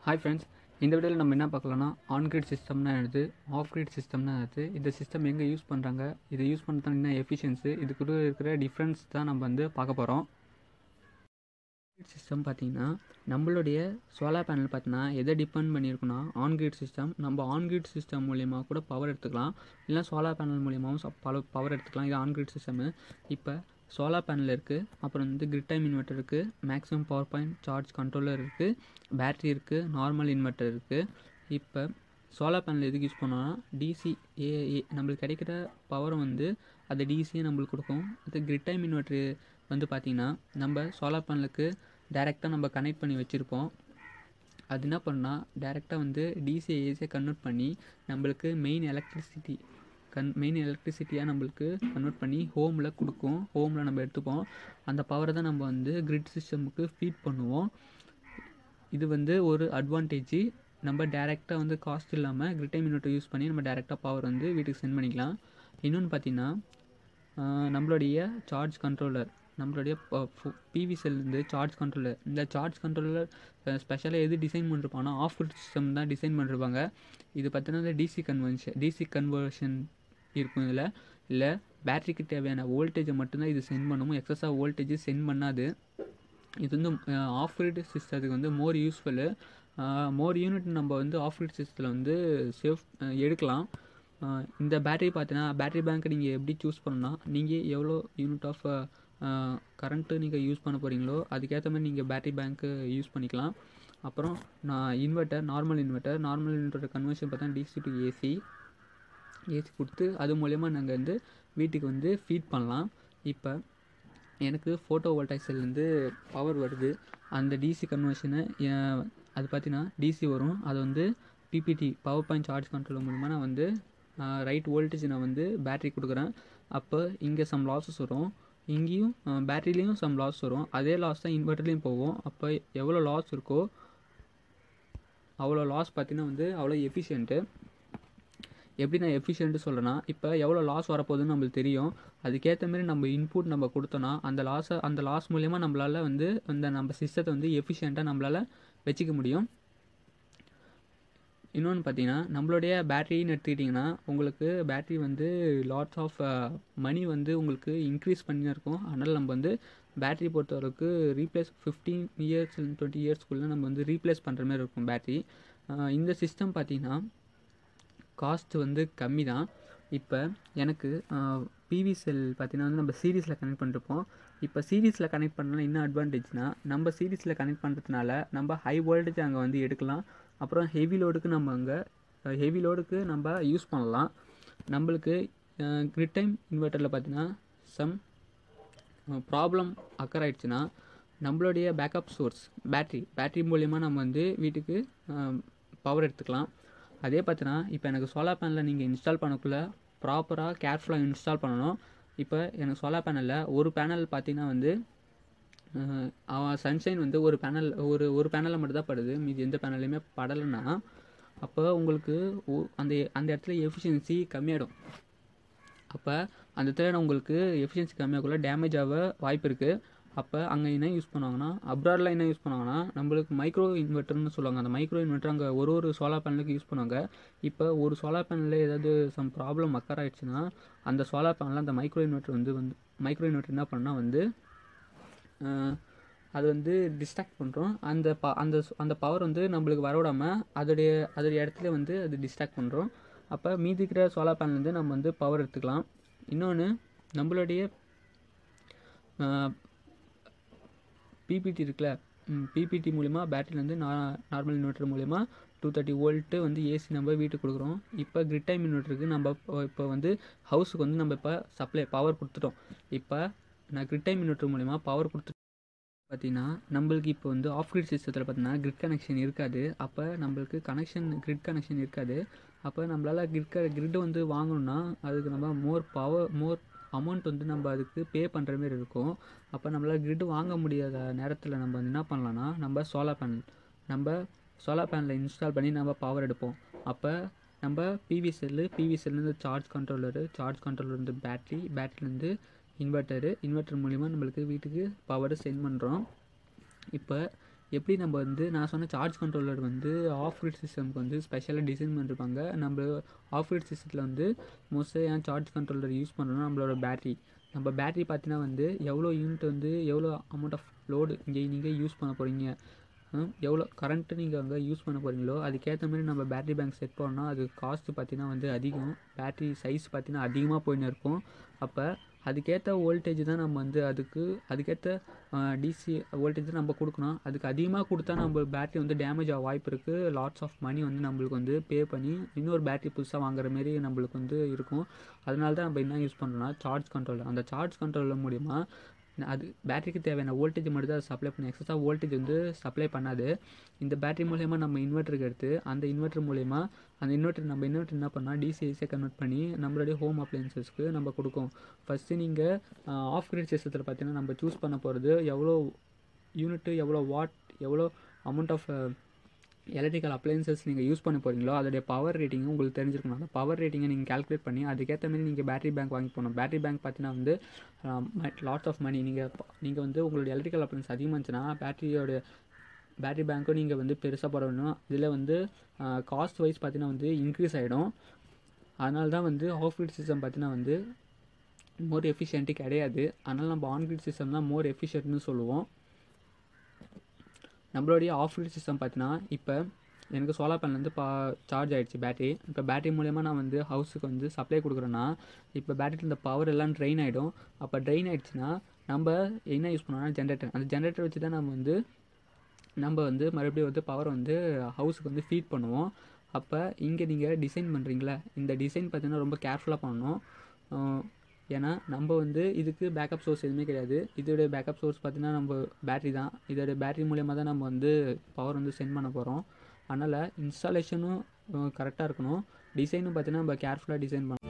hi friends இந்த வீடியோவில் நம்ம என்ன பார்க்கலாம்னா ஆன் கிரிட் சிஸ்டம்னா என்னது ஆஃப் கிரிட் சிஸ்டம்னா என்னது இந்த சிஸ்டம் எங்கே யூஸ் பண்ணுறாங்க இதை யூஸ் பண்ணுறதுனால என்ன எஃபிஷியன்ஸு இதுக்குள்ள இருக்கிற டிஃப்ரென்ஸ் தான் நம்ம வந்து பார்க்க போகிறோம் சிஸ்டம் பார்த்தீங்கன்னா நம்மளுடைய சோலார் பேனல் பார்த்தீங்கன்னா எதை டிபெண்ட் பண்ணியிருக்குன்னா ஆன் கிரிட் சிஸ்டம் நம்ம ஆன் கிரிட் சிஸ்டம் மூலிமா கூட பவர் எடுத்துக்கலாம் இல்லை சோலார் பேனல் மூலியமாகவும் பல பவர் எடுத்துக்கலாம் இது ஆன் கிரிட் சிஸ்டமு இப்போ சோலார் பேனல் இருக்குது அப்புறம் வந்து கிரிட் டைம் இன்வெர்ட்டர் இருக்குது maximum power point charge controller இருக்குது பேட்ரி இருக்குது நார்மல் இன்வெர்ட்டர் இருக்குது இப்போ சோலார் பேனல் எதுக்கு யூஸ் பண்ணோன்னா டிசி ஏ ஏ- நம்மளுக்கு கிடைக்கிற பவர் வந்து அந்த டிசியை நம்மளுக்கு கொடுக்கும் அது கிரிட் டைம் இன்வெர்ட்ரு வந்து பார்த்திங்கன்னா நம்ம சோலார் பேனலுக்கு டைரெக்டாக நம்ம கனெக்ட் பண்ணி வச்சுருப்போம் அது என்ன பண்ணால் டேரெக்டாக வந்து டிசியை ஏசியை கன்வெர்ட் பண்ணி நம்மளுக்கு மெயின் எலக்ட்ரிசிட்டி கன் மெயின் எலக்ட்ரிசிட்டியாக நம்மளுக்கு கன்வெர்ட் பண்ணி ஹோமில் கொடுக்கும் ஹோமில் நம்ம எடுத்துப்போம் அந்த பவரை தான் நம்ம வந்து கிரிட் சிஸ்டமுக்கு ஃபீட் பண்ணுவோம் இது வந்து ஒரு அட்வான்டேஜ் நம்ம டேரெக்டாக வந்து காஸ்ட் இல்லாமல் கிரிட் டைம் யூனிட்டை யூஸ் பண்ணி நம்ம டேரெக்டாக பவர் வந்து வீட்டுக்கு சென்ட் பண்ணிக்கலாம் இன்னொன்று பார்த்தீங்கன்னா ஆஹ், நம்மளுடைய சார்ஜ் கண்ட்ரோலர் நம்மளுடைய பிவி செல்லேருந்து சார்ஜ் கண்ட்ரோலர் இந்த சார்ஜ் கண்ட்ரோலர் ஸ்பெஷலாக எது டிசைன் பண்ணிருப்பாங்கன்னா ஆஃப் கிரிட் சிஸ்டம் தான் டிசைன் பண்ணிருப்பாங்க இது பார்த்தீங்கன்னா டிசி கன்வர்ஷன் டிசி கன்வர்ஷன் இருக்கும் இதில் இல்லை பேட்டரிக்கு தேவையான வோல்டேஜை மட்டும்தான் இது சென்ட் பண்ணும் எக்ஸஸாக வோல்டேஜ் சென்ட் பண்ணாது இது வந்து ஆஃப் கிரிட் சிஸ்டத்துக்கு வந்து மோர் யூஸ்ஃபுல்லு மோர் யூனிட் நம்ம வந்து ஆஃப் கிரிட் சிஸ்டத்தில் வந்து சேவ் எடுக்கலாம் அஹ் இந்த பேட்டரி பார்த்தீங்கன்னா பேட்டரி பேங்க் நீங்கள் எப்படி சூஸ் பண்ணணும்னா நீங்கள் எவ்வளோ யூனிட் ஆஃப் கரண்ட்டு நீங்கள் யூஸ் பண்ண போகிறீங்களோ அதுக்கேற்ற மாதிரி நீங்கள் பேட்டரி பேங்க்கு யூஸ் பண்ணிக்கலாம் அப்புறம் நான் inverter normal inverter normal inverter conversion பார்த்தா டிசி டு ஏசி ஏசி கொடுத்து அது மூலயமா நாங்கள் வந்து வீட்டுக்கு வந்து ஃபீட் பண்ணலாம் இப்போ எனக்கு ஃபோட்டோ வோல்டாக் செல்லேருந்து பவர் வருது அந்த டிசி கன்வர்ஷனை அது பார்த்தீங்கன்னா டிசி வரும் அது வந்து PPT power point charge control மூலமாக நான் வந்து ரைட் வோல்டேஜ் நான் வந்து பேட்டரி கொடுக்குறேன் அப்போ இங்கே சம் லாஸஸ் வரும் இங்கேயும் பேட்டரிலையும் சம் லாஸ் வரும் அதே லாஸ் தான் இன்வெர்ட்டர்லேயும் போகும் அப்போ எவ்வளோ லாஸ் இருக்கோ அவ்வளோ லாஸ் பார்த்தீங்கன்னா வந்து அவ்வளோ எஃபிஷியன்ட்டு எப்படி நான் எஃபிஷியன்ட்டு சொல்கிறேன்னா இப்போ எவ்வளோ லாஸ் வரப்போகுதுன்னு நம்மளுக்கு தெரியும் அதுக்கேற்ற மாதிரி நம்ம இன்புட் நம்ம கொடுத்தோன்னா அந்த லாஸை அந்த லாஸ் மூலயமா நம்மளால் வந்து அந்த நம்ம சிஸ்டத்தை வந்து எஃபிஷியண்ட்டாக நம்மளால் வச்சுக்க முடியும் இன்னொன்று பார்த்தீங்கன்னா நம்மளுடைய பேட்டரின்னு எடுத்துக்கிட்டிங்கன்னா உங்களுக்கு பேட்டரி வந்து லாட்ஸ் ஆஃப் மணி வந்து உங்களுக்கு இன்க்ரீஸ் பண்ணி தான் இருக்கும் அதனால் நம்ம வந்து பேட்டரி பொறுத்தவரைக்கு ரீப்ளேஸ் ஃபிஃப்டீன் இயர்ஸ் டுவெண்ட்டி இயர்ஸ்க்குள்ளே நம்ம வந்து ரீப்ளேஸ் பண்ணுற மாதிரி இருக்கும் பேட்டரி இந்த சிஸ்டம் பார்த்தீங்கன்னா காஸ்ட் வந்து கம்மி தான் இப்போ எனக்கு பிவி செல் பார்த்தீங்கன்னா வந்து நம்ம சீரீஸில் கனெக்ட் பண்ணிருப்போம் இப்போ சீரீஸில் கனெக்ட் பண்ணலாம் என்ன அட்வான்டேஜ்னா நம்ம சீரீஸில் கனெக்ட் பண்ணுறதுனால நம்ம ஹை வோல்டேஜ் அங்கே வந்து எடுக்கலாம் அப்புறம் ஹெவி லோடுக்கு நம்ம அங்கே ஹெவி லோடுக்கு நம்ம யூஸ் பண்ணலாம் நம்மளுக்கு கிரிட் டைம் இன்வெர்ட்டரில் பார்த்தீங்கன்னா சம் ப்ராப்ளம் அக்கர் ஆயிடுச்சுன்னா நம்மளுடைய பேக்கப் சோர்ஸ் பேட்ரி பேட்ரி மூலயமா நம்ம வந்து வீட்டுக்கு பவர் எடுத்துக்கலாம் அதே பார்த்தீங்கன்னா இப்போ எனக்கு சோலார் பேனலில் நீங்கள் இன்ஸ்டால் பண்ணக்குள்ள ப்ராப்பராக கேர்ஃபுல்லாக இன்ஸ்டால் பண்ணணும் இப்போ எனக்கு சோலார் பேனலில் ஒரு பேனல் பார்த்தீங்கன்னா வந்து அஹ், அவன் சன்ஷைன் வந்து ஒரு பேனல் ஒரு ஒரு பேனலில் மட்டும் தான் படுது மீதி எந்த பேனல்லையுமே படலைன்னா அப்போ உங்களுக்கு ஒ- அந்த அந்த இடத்துல எஃபிஷியன்சி கம்மியாயிடும் அப்போ அந்த இடத்துல உங்களுக்கு எஃபிஷியன்சி கம்மியாகக்குள்ள டேமேஜ் ஆக வாய்ப்பு இருக்குது அப்போ அங்கே என்ன யூஸ் பண்ணுவாங்கன்னா அப்ராடில் என்ன யூஸ் பண்ணுவாங்கன்னா நம்மளுக்கு மைக்ரோ இன்வெர்ட்டர்னு சொல்லுவாங்க அந்த மைக்ரோ இன்வெர்ட்டர் அங்கே ஒரு ஒரு சோலார் பேனலுக்கு யூஸ் பண்ணுவாங்க இப்போ ஒரு சோலார் பேனலில் ஏதாவது சம் ப்ராப்ளம் மக்கர் ஆயிடுச்சுன்னா அந்த சோலார் பேனலில் அந்த மைக்ரோ இன்வெர்ட்டர் வந்து வந்து மைக்ரோ இன்வெர்ட்டர் என்ன பண்ணால் வந்து அஹ், அது வந்து டிஸ்ட்ராக்ட் பண்ணுறோம் அந்த ப அந்த சு- அந்த பவர் வந்து நம்மளுக்கு வரவிடாமல் அதோடைய அதோடைய இடத்துல வந்து அது டிஸ்ட்ராக்ட் பண்ணுறோம் அப்போ மீதி இருக்கிற சோலார் பேனல்லேருந்து நம்ம வந்து பவர் எடுத்துக்கலாம் இன்னொன்று நம்மளுடைய பிபிடி இருக்குல்ல பிபிடி மூலிமா பேட்டரிலேருந்து நார்மல் இன்வெர்ட்டர் மூலிமா டூ தேர்ட்டி வோல்ட்டு வந்து ஏசி நம்ம வீட்டுக்கு கொடுக்குறோம் இப்போ கிரிட் டைம் இன்வெர்ட்டருக்கு நம்ம இப்போ- இப்போ வந்து ஹவுஸுக்கு வந்து நம்ம இப்போ சப்ளை பவர் கொடுத்துட்டோம் இப்போ நான் கிரிட் டைம் இன்வெர்ட்டர் மூலிமா பவர் கொடுத்து பார்த்தீங்கன்னா நம்மளுக்கு இப்போ வந்து ஆஃப் கிரிட் சிஸ்டத்தில் பார்த்தீங்கன்னா கிரிட் கனெக்ஷன் இருக்காது அப்போ நம்மளுக்கு கனெக்ஷன் கிரிட் கனெக்ஷன் இருக்காது அப்போ நம்மளால் கிரிட் கிரிட் வந்து வாங்கணும்னா அதுக்கு நம்ம மோர் பவர் மோர் அமௌண்ட் வந்து நம்ம அதுக்கு பே பண்ணுற மாதிரி இருக்கும் அப்போ நம்மளால் கிரிட் வாங்க முடியாத நேரத்தில் நம்ம வந்து என்ன பண்ணலாம்னா நம்ம சோலார் பேனல் நம்ம சோலார் பேனலை இன்ஸ்டால் பண்ணி நம்ம பவர் எடுப்போம் அப்போ நம்ம பிவி செல்லு பிவி செல்லேருந்து charge controller charge controller battery பேட்டரிலேருந்து இன்வெர்ட்டரு இன்வெர்ட்டர் மூலிமா நம்மளுக்கு வீட்டுக்கு பவர் சென்ட் பண்ணுறோம் இப்போ எப்படி நம்ம வந்து நான் சொன்ன சார்ஜ் கண்ட்ரோலர் வந்து ஆஃப் கிரிட் சிஸ்டம்க்கு வந்து ஸ்பெஷலாக டிசைன் பண்ணிருப்பாங்க நம்ம ஆஃப் கிரிட் சிஸ்டத்தில் வந்து மோஸ்ட்டாக ஏன் சார்ஜ் கண்ட்ரோலர் யூஸ் பண்ணுறோம்னா நம்மளோட பேட்டரி நம்ம பேட்டரி பார்த்தீங்கன்னா வந்து எவ்வளோ யூனிட் வந்து எவ்வளோ அமௌண்ட் ஆஃப் லோடு இங்கே நீங்கள் யூஸ் பண்ண போகிறீங்க எவ்வளோ கரண்ட்டு நீங்கள் அங்கே யூஸ் பண்ண போகிறீங்களோ அதுக்கேற்ற மாதிரி நம்ம பேட்டரி பேங்க் செட் பண்ணோம்னா அது காஸ்ட்டு பார்த்தீங்கன்னா வந்து அதிகம் பேட்டரி சைஸ் பார்த்தீங்கன்னா அதிகமாக போயின்னு இருக்கும் அப்போ அதுக்கேற்ற வோல்டேஜ் தான் நம்ம வந்து அதுக்கு அதுக்கேற்ற டிசி வோல்டேஜ் தான் நம்ம கொடுக்கணும் அதுக்கு அதிகமாக கொடுத்தா நம்ம பேட்டரி வந்து டேமேஜ் ஆக வாய்ப்பு இருக்குது லாட்ஸ் ஆஃப் மணி வந்து நம்மளுக்கு வந்து பே பண்ணி இன்னொரு பேட்டரி புதுசாக வாங்குற மாரி நம்மளுக்கு வந்து இருக்கும் அதனால தான் நம்ம என்ன யூஸ் பண்ணுறோம்னா சார்ஜ் கண்ட்ரோலர் அந்த சார்ஜ் கண்ட்ரோலர் மூலிமா அது பேட்டரிக்கு தேவையான வோல்டேஜ் மட்டும் தான் சப்ளை பண்ணி எக்ஸஸாக வோல்டேஜ் வந்து சப்ளை பண்ணாது இந்த பேட்டரி மூலயமா நம்ம இன்வெர்ட்டருக்கு எடுத்து அந்த இன்வெர்ட்டர் மூலயமா அந்த இன்வெர்ட்டர் நம்ம இன்வெர்ட்டர் என்ன பண்ணால் டிசிஎஸே கன்வெர்ட் பண்ணி நம்மளுடைய ஹோம் அப்ளையன்சஸ்க்கு நம்ம கொடுக்கும் ஃபஸ்ட்டு நீங்கள் ஆஃப் கிரிட் சிஸ்டத்தில் பார்த்தீங்கன்னா நம்ம சூஸ் பண்ண போகிறது எவ்வளோ யூனிட்டு எவ்வளோ வாட் எவ்வளோ அமௌண்ட் ஆஃப் எலக்ட்ரிக்கல் அப்ளையன்சஸ் நீங்கள் யூஸ் பண்ண போகிறீங்களோ அதோடைய பவர் ரேட்டிங்கும் உங்களுக்கு தெரிஞ்சிருக்கணும் அந்த பவர் ரேட்டிங்கை நீங்கள் கால்குலேட் பண்ணி அதுக்கேற்ற மாதிரி நீங்கள் பேட்டரி பேங்க் வாங்கி போகணும் பேட்டரி பேங்க் பார்த்தீங்கன்னா வந்து லாட்ஸ் ஆஃப் மணி நீங்கள் நீங்கள் வந்து உங்களுடைய எலக்ட்ரிக்கல் அப்ளையன்ஸ் அதிகமாக இருந்துச்சுன்னா பேட்டரியோட பேட்டரி பேங்க்கும் நீங்கள் வந்து பெருசாக போட வேணும் இதில் வந்து காஸ்ட் வைஸ் பார்த்தீங்கன்னா வந்து இன்க்ரீஸ் ஆகிடும் அதனால தான் வந்து ஆஃப் கிரிட் சிஸ்டம் பார்த்தீங்கன்னா வந்து மோர் எஃபிஷியன்ட்டு கிடையாது அதனால் நம்ம ஆன் கிரிட் சிஸ்டம் தான் மோர் எஃபிஷியன்ட்னு சொல்லுவோம் நம்மளுடைய ஆஃப் கிரிட் சிஸ்டம் பார்த்தீங்கன்னா இப்போ எனக்கு சோலார் பேனல் பா சார்ஜ் ஆகிடுச்சு பேட்டரி இப்போ பேட்டரி மூலயமா நான் வந்து ஹவுஸுக்கு வந்து சப்ளை கொடுக்குறேன்னா இப்போ பேட்டரியில் இந்த பவர் எல்லாம் ட்ரெயின் ஆகிடும் அப்போ ட்ரெயின் ஆகிடுச்சுன்னா நம்ம என்ன யூஸ் பண்ணோம்னா ஜென்ரேட்டர் அந்த ஜென்ரேட்டர் வச்சு தான் நம்ம வந்து நம்ம வந்து மறுபடியும் வந்து பவர் வந்து ஹவுஸுக்கு வந்து ஃபீட் பண்ணுவோம் அப்போ இங்கே நீங்கள் டிசைன் பண்ணுறீங்களா இந்த டிசைன் பார்த்தீங்கன்னா ரொம்ப கேர்ஃபுல்லாக பண்ணணும் ஏன்னா நம்ம வந்து இதுக்கு பேக்கப் சோர்ஸ் எதுவுமே கிடையாது இதோடைய பேக்கப் சோர்ஸ் பார்த்தீங்கன்னா நம்ம பேட்ரி தான் இதோடைய பேட்ரி மூலியமாக தான் நம்ம வந்து பவர் வந்து சென்ட் பண்ண போகிறோம் அதனால் இன்ஸ்டாலேஷனும் கரெக்டாக இருக்கணும் டிசைனும் பார்த்தீங்கன்னா நம்ம கேர்ஃபுல்லாக டிசைன் பண்ணணும்